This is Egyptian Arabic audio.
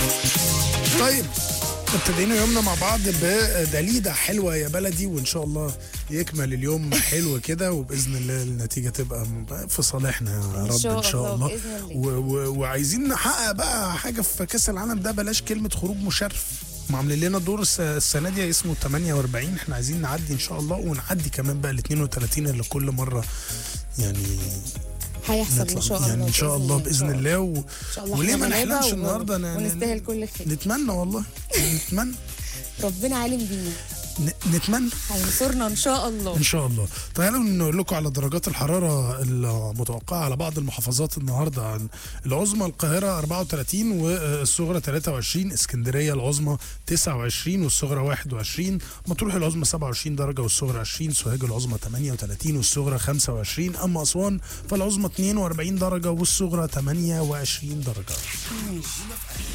طيب ابتدينا يومنا مع بعض بدليدة حلوة يا بلدي وإن شاء الله يكمل اليوم حلو كده وبإذن الله النتيجة تبقى في صالحنا يا رب شاء إن شاء الله، الله بإذن الله. و و وعايزين نحقق بقى حاجة في كأس العالم ده بلاش كلمة خروج مشرف هم عاملين لنا دور الس- السنة دي اسمه 48 احنا عايزين نعدي إن شاء الله ونعدي كمان بقى ال 32 اللي كل مرة يعني هيحصل نطلع ان شاء الله يعني إن شاء الله بإذن الله و... ان شاء الله وليه ما إحنا غلابة نحلمش و- النهارده ن- ونستاهل كل خير نتمنى والله نتمنى ربنا عالم بينا ن- نتمنى هينصرنا ان شاء الله ان شاء الله تعالوا نقول لكم على درجات الحراره المتوقعه على بعض المحافظات النهارده عن العظمى القاهره 34 والصغرى 23 اسكندريه العظمى 29 والصغرى 21 مطروح العظمى 27 درجه والصغرى 20 سوهاج العظمى 38 والصغرى 25 اما اسوان فالعظمى 42 درجه والصغرى 28 درجه ماشي